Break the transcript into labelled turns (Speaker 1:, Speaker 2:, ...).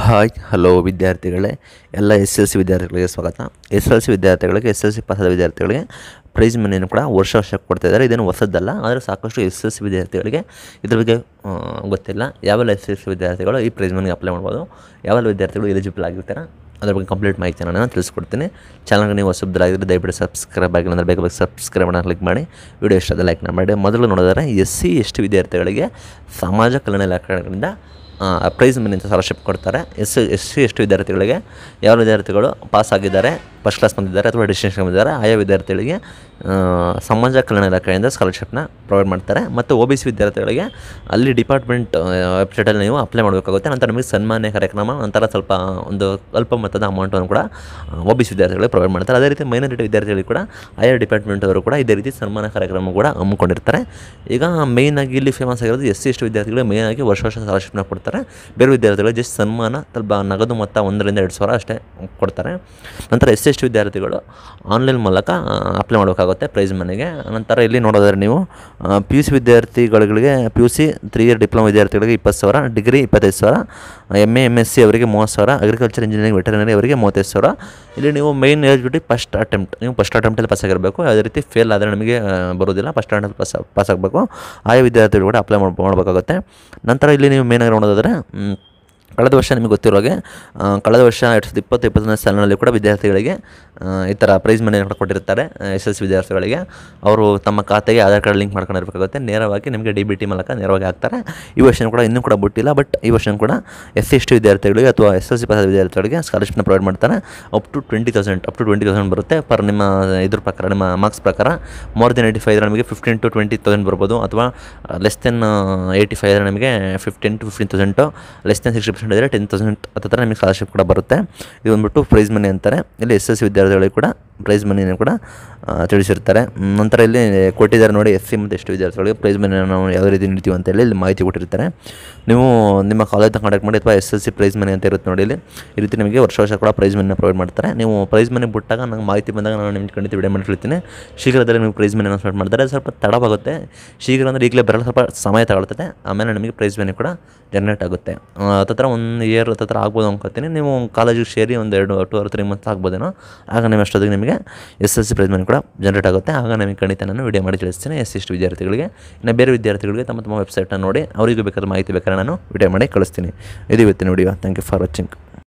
Speaker 1: hi hello ವಿದ್ಯಾರ್ಥಿಗಳೇ ಎಲ್ಲ S L C ವಿದ್ಯಾರ್ಥಿಗಳಿಗೆ ಸ್ವಾಗತ ಎಸ್ ಎಲ್ ಸಿ ವಿದ್ಯಾರ್ಥಿಗಳಿಗೆ ಎಸ್ ಎಲ್ ಸಿ ಪಾಸಾದ ವಿದ್ಯಾರ್ಥಿಗಳಿಗೆ ಪ್ರೈಸ್ ಮನಿಯನ್ನು ಕೂಡ ವರ್ಷ ವರ್ಷ ಕೊಡ್ತಾ ಇದ್ದಾರೆ ಇದೇನು ಹೊಸದ್ದಲ್ಲ ಆದರೆ ಸಾಕಷ್ಟು ಎಸ್ ಎಲ್ ಸಿ ವಿದ್ಯಾರ್ಥಿಗಳಿಗೆ ಇದ್ರ ಬಗ್ಗೆ ಆ, ಗೊತ್ತಿಲ್ಲ ಯಾವೆಲ್ಲ ಎಸ್ ಎಲ್ ಸಿ ವಿದ್ಯಾರ್ಥಿಗಳು ಈ ಪ್ರೈಸ್ ಮನಿಗೆ ಅಪ್ಲೈ ಮಾಡ್ಬೋದು ಯಾವೆಲ್ಲ ವಿದ್ಯಾರ್ಥಿಗಳು ಎಲಿಜಿಬಲ್ ಆಗಿರ್ತಾರೆ ಅದ್ರ ಬಗ್ಗೆ ಕಂಪ್ಲೀಟ್ ಮಾಹಿತಿಯನ್ನು ನಾನು ತಿಳಿಸ್ಕೊಡ್ತೀನಿ ಚಾನಲ್ಗೆ ನೀವು ಹೊಸಬ್ರಾಗಿದ್ದರೆ ದಯವಿಟ್ಟು ಸಬ್ಸ್ಕ್ರೈಬ್ ಆಗಿಲ್ಲ ಅಂದರೆ ಬೇಗ ಬೇಗ ಸಬ್ಸ್ಕ್ರೈಬ್ ಮಾಡೋಣ ಕ್ಲಿಕ್ ಮಾಡಿ ವಿಡಿಯೋ ಇಷ್ಟ ಲೈಕ್ ಮಾಡಿ ಮೊದಲು ನೋಡಿದರೆ ಎಸ್ ಸಿ ಎಸ್ ಟಿ ವಿದ್ಯಾರ್ಥಿಗಳಿಗೆ ಸಮಾಜ ಕಲ್ಯಾಣ ಇಲಾಖೆಗಳಿಂದ ಪ್ರೈಸ್ ಮನಿ ಅಂತ ಸ್ಕಾಲರ್ಶಿಪ್ ಕೊಡ್ತಾರೆ ಎಸ್ ಎಸ್ ಸಿ ಎಷ್ಟು ವಿದ್ಯಾರ್ಥಿಗಳಿಗೆ ಯಾವ ವಿದ್ಯಾರ್ಥಿಗಳು ಪಾಸ್ ಆಗಿದ್ದಾರೆ ಫಸ್ಟ್ ಕ್ಲಾಸ್ ಬಂದಿದ್ದಾರೆ ಅಥವಾ ಡಿಸ್ಟಿಂಕ್ಷನ್ ಬಂದಿದ್ದಾರೆ ಆಯಾ ವಿದ್ಯಾರ್ಥಿಗಳಿಗೆ ಆ, ಸಮಾಜ ಕಲ್ಯಾಣ ಇಲಾಖೆಯಿಂದ ಸ್ಕಾಲರ್ಶಿಪ್ನ ಪ್ರೊವೈಡ್ ಮಾಡ್ತಾರೆ ಮತ್ತು ಒ ಬಿ ಸಿ ವಿದ್ಯಾರ್ಥಿಗಳಿಗೆ ಅಲ್ಲಿ ಡಿಪಾರ್ಟ್ಮೆಂಟ್ ವೆಬ್ಸೈಟಲ್ಲಿ ನೀವು ಅಪ್ಲೈ ಮಾಡಬೇಕಾಗುತ್ತೆ ನಂತರ ನಿಮಗೆ ಸನ್ಮಾನ್ಯ ಕಾರ್ಯಕ್ರಮ ನಂತರ ಸ್ವಲ್ಪ ಒಂದು ಅಲ್ಪ ಮೊತ್ತದ ಅಮೌಂಟನ್ನು ಕೂಡ ಒ ಬಿ ಸಿ ವಿದ್ಯಾರ್ಥಿಗಳಿಗೆ ಪ್ರೊವೈಡ್ ಮಾಡ್ತಾರೆ ಅದೇ ರೀತಿ ಮೈನಾರಿಟಿ ವಿದ್ಯಾರ್ಥಿಗಳಿಗೆ ಕೂಡ ಆಯಾ ಡಿಪಾರ್ಟ್ಮೆಂಟ್ ಅವರು ಕೂಡ ಇದೇ ರೀತಿ ಸನ್ಮಾನ ಕಾರ್ಯಕ್ರಮ ಕೂಡ ಹಮ್ಮಿಕೊಂಡಿರ್ತಾರೆ ಈಗ ಮೇಯ್ನಾಗಿ ಇಲ್ಲಿ ಫೇಮಸ್ ಆಗಿರೋದು ಎಸ್ ಸಿ ಎಷ್ಟು ವಿದ್ಯಾರ್ಥಿಗಳು ಮೇಯ್ನಾಗಿ ವರ್ಷ ವರ್ಷ ಸ್ಕಾಲರ್ಶಿಪ್ನ ಕೊಡ್ತಾರೆ ಬೇರೆ ವಿದ್ಯಾರ್ಥಿಗಳು ಜಸ್ಟ್ ಸನ್ಮಾನ ಸ್ವಲ್ಪ ನಗದು ಮೊತ್ತ ಒಂದರಿಂದ ಎರಡು ಸಾವಿರ ಅಷ್ಟೇ ಕೊಡ್ತಾರೆ ನಂತರ ಎಸ್ ಸಿ ಎಷ್ಟು ವಿದ್ಯಾರ್ಥಿಗಳು ಆನ್ಲೈನ್ ಮೂಲಕ ಅಪ್ಲೈ ಮಾಡಬೇಕಾಗುತ್ತೆ ಪ್ರೈಸ್ ಮನೆಗೆ ನಂತರ ಇಲ್ಲಿ ನೋಡೋದಾದ್ರೆ ನೀವು ಪಿ ಯು ಸಿ ವಿದ್ಯಾರ್ಥಿಗಳಿಗೆ P U C three year diploma ವಿದ್ಯಾರ್ಥಿಗಳಿಗೆ ಇಪ್ಪತ್ತು ಸಾವಿರ ಡಿಗ್ರಿ ಇಪ್ಪತ್ತೈದು ಸಾವಿರ M A M S C ಅವರಿಗೆ ಮೂವತ್ತು ಸಾವಿರ ಅಗ್ರಿಕಲ್ಚರ್ ಇಂಜಿನಿಯರಿಂಗ್ ವೆಟರ್ನರಿ ಅವರಿಗೆ ಮೂವತ್ತೈದು ಸಾವಿರ ಇಲ್ಲಿ ನೀವು ಮೈನ್ ಎಲಿಜಿಬಿಲಿಟಿ ಫಸ್ಟ್ ಅಟೆಂಪ್ಟ್ ನೀವು ಫಸ್ಟ್ ಅಟೆಂಪ್ಟಲ್ಲಿ ಪಾಸ್ ಆಗಿರಬೇಕು ಯಾವುದೇ ರೀತಿ ಫೇಲ್ ಆದರೆ ನಮಗೆ ಆ, ಬರೋದಿಲ್ಲ ಫಸ್ಟ್ ಅಟೆಂಪ್ಟ್ ಪಾಸ್ ಪಾಸ್ ಆಗಬೇಕು ಆಯಾ ವಿದ್ಯಾರ್ಥಿಗಳು ಕೂಡ ಅಪ್ಲೈ ಮಾಡ್ ಮಾಡಬೇಕಾಗುತ್ತೆ ನಂತರ ಇಲ್ಲಿ ನೀವು ಮೇನಾಗಿ ನೋಡೋದಾದರೆ ಮ್, ಕಳೆದ ವರ್ಷ ನಿಮಗೆ ಗೊತ್ತಿರೋ ಹಾಗೆ ಆ, ಕಳೆದ ವರ್ಷ ಎರಡು ಸಾವಿರದ ಇಪ್ಪತ್ತು ಇಪ್ಪತ್ತೊಂದನೇ ಸಾಲಿನಲ್ಲಿ ಕೂಡ ವಿದ್ಯಾರ್ಥಿಗಳಿಗೆ ಆ, ಈ ಥರ ಪ್ರೈಸ್ ಮನಿ ಕೂಡ ಕೊಟ್ಟಿರ್ತಾರೆ ಎಸ್ ಎಸ್ ವಿದ್ಯಾರ್ಥಿಗಳಿಗೆ ಅವರು ತಮ್ಮ ಖಾತೆಗೆ ಆಧಾರ್ ಕಾರ್ಡ್ ಲಿಂಕ್ ಮಾಡ್ಕೊಂಡಿರ್ಬೇಕಾಗುತ್ತೆ ನೇರವಾಗಿ ನಿಮಗೆ ಡಿ ಬಿ ಟಿ ಮೂಲಕ ನೇರವಾಗಿ ಹಾಕ್ತಾರೆ ಈ ವರ್ಷ ಕೂಡ ಇನ್ನೂ ಕೂಡ ಬಿಟ್ಟಿಲ್ಲ ಬಟ್ ಈ ವರ್ಷ ಕೂಡ ಎಸ್ ಸಿ ಎಸ್ ಟಿ ವಿದ್ಯಾರ್ಥಿಗಳಿಗೆ ಅಥವಾ ಎಸ್ ಎಲ್ ಸಿ ಪಾಸ್ ವಿದ್ಯಾರ್ಥಿಗಳಿಗೆ ಸ್ಕಾಲರ್ಶಿಪ್ನ ಪ್ರೊವೈಡ್ ಮಾಡ್ತಾರೆ up to twenty thousand up to twenty thousand ಬರುತ್ತೆ ಪರ್ ನಿಮ್ಮ ಇದ್ರ ಪ್ರಕಾರ ನಿಮ್ಮ ಮಾರ್ಕ್ಸ್ ಪ್ರಕಾರ ಮೋರ್ ದೆನ್ ಏಯ್ಟಿ ಫೈವ್ ನಮಗೆ ಫಿಫ್ಟೀನ್ ಟು ಟ್ವೆಂಟಿ ತೌಸಂಡ್ ಬರ್ಬೋದು ಅಥವಾ ಲೆಸ್ ದೆನ್ ಏಯ್ಟಿ ಫೈವ್ ನಮಗೆ fifteen to fifteen thousand less than sixty percent ಇದ್ದರೆ ಟೆನ್ ತೌಸಂಡ್ ಹತ್ತಿರ ನಿಮಗೆ ಸ್ಕಾಲರ್ಶಿಪ್ ಕೂಡ ಬರುತ್ತೆ ಇದು ಬಂದ್ಬಿಟ್ಟು ಪ್ರೈಸ್ ಮನಿ ಅಂತಾರೆ ಇಲ್ಲಿ ಎಸ್ ಎಸ್ ಸಿ ವಿದ್ಯಾರ್ಥಿಗಳಿಗೆ ಕೂಡ ಪ್ರೈಸ್ ಮನಿಯನ್ನು ಕೂಡ ಆ, ತಿಳಿಸಿರ್ತಾರೆ ಮ್, ನಂತರ ಇಲ್ಲಿ ಕೊಟ್ಟಿದ್ದಾರೆ ನೋಡಿ ಎಸ್ ಸಿ ಮತ್ತು ಎಷ್ಟು ವಿದ್ಯಾರ್ಥಿಗಳಿಗೆ ಪ್ರೈಸ್ ಮನಿಯನ್ನು ನಾವು ಯಾವ ರೀತಿ ನೀಡ್ತೀವಿ ಅಂತೇಳಿ ಇಲ್ಲಿ ಮಾಹಿತಿ ಕೊಟ್ಟಿರ್ತಾರೆ ನೀವು ನಿಮ್ಮ ಕಾಲೇಜ್ನ ಕಾಂಟ್ಯಾಕ್ಟ್ ಮಾಡಿ ಅಥವಾ S S C prize money ಅಂತ ಇರುತ್ತೆ ನೋಡಿ ಇಲ್ಲಿ ಈ ರೀತಿ ನಿಮಗೆ ವರ್ಷ ವರ್ಷ ಕೂಡ ಪ್ರೈಸ್ ಮನಿನ ಪ್ರೊವೈಡ್ ಮಾಡ್ತಾರೆ ನೀವು ಪ್ರೈಸ್ ಮನಿ ಬಿಟ್ಟಾಗ ನಂಗೆ ಮಾಹಿತಿ ಬಂದಾಗ ನಾನು ನಿಮ್ಗೆ ಖಂಡಿತ ವಿಡಿಯೋ ಮಾಡಿ ಹೇಳ್ತೀನಿ ಶೀಘ್ರದಲ್ಲೇ ನಿಮಗೆ ಪ್ರೈಸ್ ಮನಿ ಅನೌನ್ಸ್ಮೆಂಟ್ ಮಾಡ್ತಾರೆ ಅದು ಸ್ವಲ್ಪ ತಡವಾಗುತ್ತೆ ಶೀಘ್ರ ಅಂದರೆ ಈಗಲೇ ಬರಲು ಸ್ವಲ್ಪ ಸಮಯ ತಗೊಳ್ತದೆ ಆಮೇಲೆ ನಿಮಗೆ ಪ್ರೈಸ್ ಮನಿ ಕೂಡ ಜನರೇಟ್ ಆಗುತ್ತೆ ಆ, ಹತ್ತತ್ರ ಒಂದು ಇಯರ್ ಹತ್ತತ್ರ ಆಗ್ಬೋದು ಅನ್ಕೋತೀನಿ ನೀವು ಕಾಲೇಜಿಗೆ ಸೇರಿ ಒಂದು ಎರಡು ಟು ಆರ್ ತ್ರೀ ಮಂತ್ಸ್ ಆಗ್ಬೋದೇನೋ ಆಗ ನಿಮ್ಮ ಅಷ್ಟೊತ್ತಿಗೆ ನಿಮಗೆ S L C prize money ಕೂಡ ಜನರೇಟ್ ಆಗುತ್ತೆ ಆಗ ನಿಮಗೆ ಖಂಡಿತ ನಾನು ವಿಡಿಯೋ ಮಾಡಿ ತಿಳಿಸ್ತೀನಿ ಎಸ್ ಇಷ್ಟು ವಿದ್ಯಾರ್ಥಿಗಳಿಗೆ ಇನ್ನು ಬೇರೆ ವಿದ್ಯಾರ್ಥಿಗಳಿಗೆ ತಮ್ಮ ತಮ್ಮ ವೆಬ್ಸೈಟ್ನ ನೋಡಿ ಅವರಿಗೂ ಬೇಕಾದ ಮಾಹಿತಿ ಬೇಕಾದ್ರೆ ನಾನು ವಿಡಿಯೋ ಮಾಡಿ ಕಳಿಸ್ತೀನಿ ಇದು ಇವತ್ತಿನ video thank you for watching